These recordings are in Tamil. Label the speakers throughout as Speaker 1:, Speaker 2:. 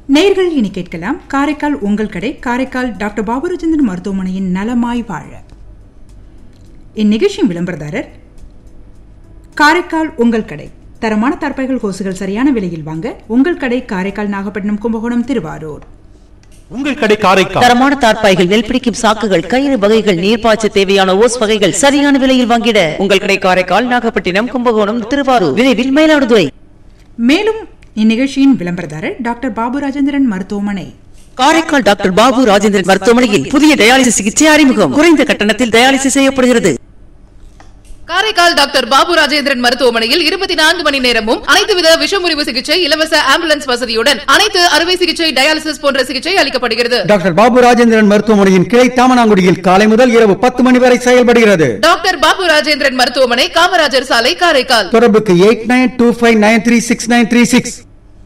Speaker 1: நேர்கள் இனி கேட்கலாம் காரைக்கால் உங்கள் கடை காரைக்கால் டாக்டர் பாபுராஜேந்திரன் மருத்துவமனையின் நலமாய் வாழ இந்நிகழ்ச்சியின் விளம்பரதாரர் காரைக்கால் உங்கள் கடை தரமான தற்பைகள் கோசுகள் சரியான விலையில் வாங்க உங்கள் கடை காரைக்கால் நாகப்பட்டினம் கும்பகோணம் திருவாரூர்
Speaker 2: உங்கள் கடை காரைக்கால்
Speaker 3: தரமான தார்ப்பாய்கள் நெல் பிடிக்கும் சாக்குகள் கயிறு வகைகள் நீர்ப்பாய்ச்ச தேவையான ஓஸ் வகைகள் சரியான விலையில் வாங்கிட உங்கள் கடை காரைக்கால் நாகப்பட்டினம் கும்பகோணம் திருவாரூர் விரைவில் மயிலாடுதுறை
Speaker 1: மேலும் இந்நிகழ்ச்சியின் விளம்பரதாரர் டாக்டர் பாபு ராஜேந்திரன் மருத்துவமனை
Speaker 3: காரைக்கால் டாக்டர் பாபு ராஜேந்திரன் மருத்துவமனையில் புதிய டயாலிசிஸ் சிகிச்சை அறிமுகம் குறைந்த கட்டணத்தில் டயாலிசிஸ் செய்யப்படுகிறது
Speaker 4: காரைக்கால் டாக்டர் பாபு ராஜேந்திரன் மருத்துவமனையில் இருபத்தி நான்கு மணி நேரமும் அனைத்து வித விஷமுறிவு சிகிச்சை இலவச ஆம்புலன்ஸ் வசதியுடன் அனைத்து அறுவை சிகிச்சை டயாலிசிஸ் போன்ற சிகிச்சை அளிக்கப்படுகிறது
Speaker 5: டாக்டர் பாபு ராஜேந்திரன் மருத்துவமனையின் கிளை தாமனாங்குடியில் காலை முதல் இரவு பத்து மணி வரை செயல்படுகிறது
Speaker 4: டாக்டர் பாபு ராஜேந்திரன் மருத்துவமனை காமராஜர் சாலை காரைக்கால்
Speaker 5: தொடர்புக்கு eight nine two five nine three six nine three six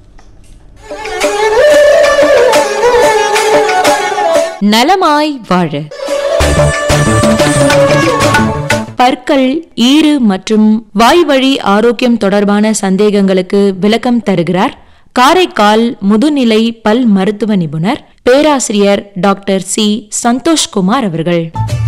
Speaker 6: நலமாய் வாழ பற்கள் ஈறு மற்றும் வாய்வழி ஆரோக்கியம் தொடர்பான சந்தேகங்களுக்கு விளக்கம் தருகிறார் காரைக்கால் முதுநிலை பல் மருத்துவ நிபுணர் பேராசிரியர் டாக்டர் சி சந்தோஷ்குமார் அவர்கள்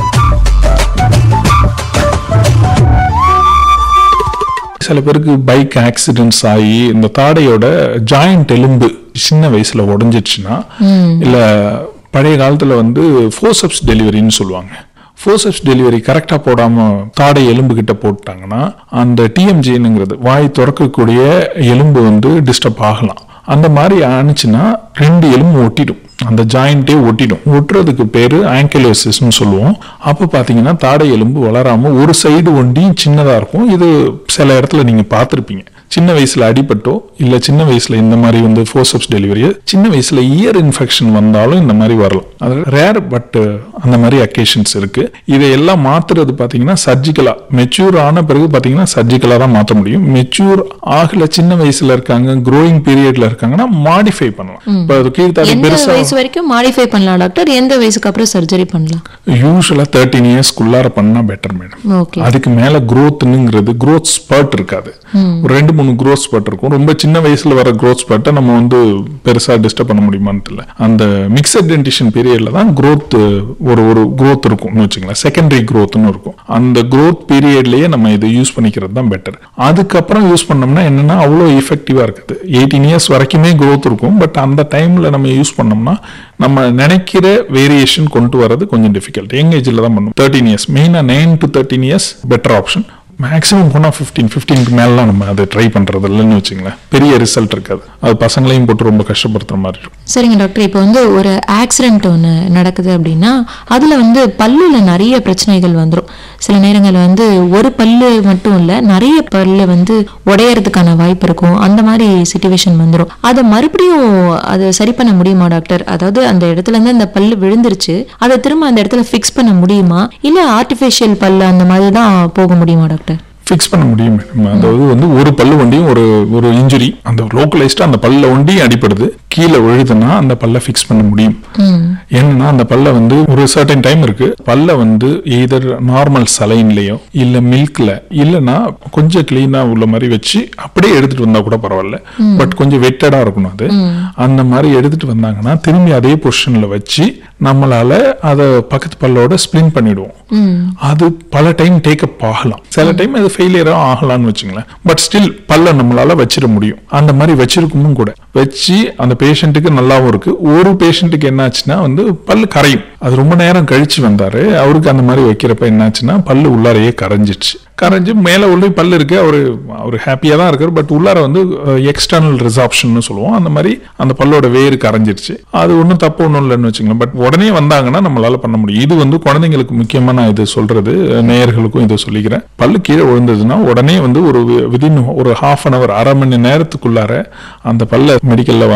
Speaker 7: சில பேருக்கு பைக் ஆக்சிடென்ட்ஸ் ஆகி இந்த தாடையோட ஜாயிண்ட் எலும்பு சின்ன வயசுல உடஞ்சிச்சுன்னா இல்ல பழைய காலத்துல வந்து ஃபோர்சப்ஸ் டெலிவரின்னு சொல்லுவாங்க ஃபோர்சப்ஸ் டெலிவரி கரெக்டாக போடாம தாடை எலும்பு கிட்ட போட்டாங்கன்னா அந்த டிஎம்ஜிங்கிறது வாய் திறக்கக்கூடிய எலும்பு வந்து டிஸ்டர்ப் ஆகலாம் அந்த மாதிரி ஆனிச்சுன்னா ரெண்டு எலும்பு ஒட்டிடும் அந்த ஜாயிண்டே ஒட்டிடும் ஒட்டுறதுக்கு பேரு ஆங்கிலோசிஸ்னு சொல்லுவோம் அப்போ பார்த்தீங்கன்னா தாடை எலும்பு வளராம ஒரு சைடு ஒண்டியும் சின்னதாக இருக்கும் இது சில இடத்துல நீங்க பார்த்துருப்பீங்க சின்ன வயசுல அடிபட்டோ இல்ல சின்ன வயசுல இந்த மாதிரி வந்து ஃபோர்சப்ஸ் டெலிவரி சின்ன வயசுல இயர் இன்ஃபெக்ஷன் வந்தாலும் இந்த மாதிரி வரலாம் அது ரேர் பட் அந்த மாதிரி அக்கேஷன்ஸ் இருக்கு இதையெல்லாம் மாத்துறது பாத்தீங்கன்னா சர்ஜிக்கலா மெச்சூர் ஆன பிறகு பாத்தீங்கன்னா சர்ஜிக்கலா தான் மாத்த முடியும் மெச்சூர் ஆகல சின்ன வயசுல இருக்காங்க க்ரோயிங் பீரியட்ல இருக்காங்கன்னா மாடிஃபை பண்ணலாம் இப்போ அது கீழ்த்தாடி
Speaker 6: எந்த
Speaker 7: பெருசா
Speaker 6: வயசு வரைக்கும் மாடிஃபை பண்ணலாம் டாக்டர் எந்த வயசுக்கு அப்புறம் சர்ஜரி பண்ணலாம்
Speaker 7: யூஸ்வலா தேர்ட்டீன் இயர்ஸ்க்குள்ளார பண்ணா பெட்டர் மேடம்
Speaker 6: ஓகே
Speaker 7: அதுக்கு மேல growthங்கிறது growth ஸ்பர்ட் இருக்காது ஒரு ரெண்டு மூணு growth ஸ்பர்ட் இருக்கும் ரொம்ப சின்ன வயசுல வர growth ஸ்பர்ட்டை நம்ம வந்து பெருசா டிஸ்டர்ப் பண்ண முடியுமான்னு தெரியல அந்த மிக்சட் டென்டிஷன் பீரியட்ல தான் growth ஒரு ஒரு growth இருக்கும்னு வச்சுங்களேன் செகண்டரி growthனு இருக்கும் அந்த growth பீரியட்லயே நம்ம இதை யூஸ் பண்ணிக்கிறது தான் பெட்டர் அதுக்கப்புறம் யூஸ் பண்ணோம்னா என்னன்னா அவ்வளோ எஃபெக்டிவா இருக்குது எயிட்டீன் இயர்ஸ் வரைக்குமே growth இருக்கும் பட் அந்த டைம்ல நம்ம யூஸ் பண்ணோம்னா நம்ம நினைக்கிற வேரியேஷன் கொண்டு வரது கொஞ்சம் டிஃபிகல்ட் யங் ஏஜ்ல தான் பண்ணும் தேர்ட்டீன் இயர்ஸ் மெயினாக nine to thirteen years better option maximum போனால் ஃபிஃப்டீன் ஃபிஃப்டீனுக்கு மேலாம் நம்ம அதை ட்ரை பண்றது இல்லைன்னு வச்சுங்களேன் பெரிய ரிசல்ட் இருக்காது அது பசங்களையும் போட்டு ரொம்ப கஷ்டப்படுத்துற மாதிரி இருக்கும்
Speaker 6: சரிங்க டாக்டர் இப்போ வந்து ஒரு ஆக்சிடென்ட் ஒன்று நடக்குது அப்படின்னா அதில் வந்து பல்லுல நிறைய பிரச்சனைகள் வந்துடும் சில நேரங்களில் வந்து ஒரு பல்லு மட்டும் இல்லை நிறைய பல்லு வந்து உடையறதுக்கான வாய்ப்பு இருக்கும் அந்த மாதிரி சுச்சுவேஷன் வந்துடும் அதை மறுபடியும் அதை சரி பண்ண முடியுமா டாக்டர் அதாவது அந்த இடத்துல இருந்து அந்த பல்லு விழுந்துருச்சு அதை திரும்ப அந்த இடத்துல ஃபிக்ஸ் பண்ண முடியுமா இல்லை ஆர்டிஃபிஷியல் பல்லு அந்த மாதிரி தான் போக முடியுமா டாக்டர்
Speaker 7: ஃபிக்ஸ் பண்ண முடியும் மேடம் அதாவது வந்து ஒரு பல்லு வண்டியும் ஒரு ஒரு இன்ஜுரி அந்த லோக்கலைஸ்டா அந்த பல்ல ஒண்டியும் அடிப்படுது கீழே விழுதுன்னா அந்த பல்ல ஃபிக்ஸ் பண்ண முடியும் என்னன்னா அந்த பல்ல வந்து ஒரு சர்டன் டைம் இருக்கு பல்ல வந்து எய்தர் நார்மல் சலைன்லயோ இல்ல மில்க்ல இல்லனா கொஞ்சம் கிளீனா உள்ள மாதிரி வச்சு அப்படியே எடுத்துட்டு வந்தா கூட பரவாயில்ல பட் கொஞ்சம் வெட்டடா இருக்கணும் அது அந்த மாதிரி எடுத்துட்டு வந்தாங்கன்னா திரும்பி அதே பொசிஷன்ல வச்சு நம்மளால அதை பக்கத்து பல்லோட ஸ்பிளின் பண்ணிடுவோம் அது பல டைம் டேக் அப் ஆகலாம் சில டைம் அது ஃபெயிலியரா ஆகலாம்னு வச்சுங்களேன் பட் ஸ்டில் பல்ல நம்மளால வச்சிட முடியும் அந்த மாதிரி வச்சிருக்கமும் கூட வச்சு அந்த பேஷண்ட்டுக்கு நல்லாவும் இருக்கு ஒரு பேஷண்ட்டுக்கு என்னாச்சுன்னா வந்து பல்லு கரையும் அது ரொம்ப நேரம் கழிச்சு வந்தாரு அவருக்கு அந்த மாதிரி வைக்கிறப்ப என்னாச்சுன்னா பல்லு உள்ளாரையே கரைஞ்சிச்சு கரைஞ்சு மேல உள்ள பல்லு இருக்கு அவரு அவர் ஹாப்பியா தான் இருக்காரு பட் உள்ளார வந்து எக்ஸ்டர்னல் ரிசாப்ஷன் சொல்லுவோம் அந்த மாதிரி அந்த பல்லோட வேறு கரைஞ்சிருச்சு அது ஒன்றும் தப்பு ஒன்றும் இல்லைன்னு வச்சுங்களேன் பட் உடனே வந்தாங்கன்னா நம்மளால பண்ண முடியும் இது வந்து குழந்தைங்களுக்கு முக்கியமா நான் இது சொல்றது நேயர்களுக்கும் இதை சொல்லிக்கிறேன் பல்லு கீழே விழுந்ததுன்னா உடனே வந்து ஒரு விதின் ஒரு ஹாஃப் அன் அவர் அரை மணி நேரத்துக்குள்ளார அந்த பல்ல மெடிக்கல்ல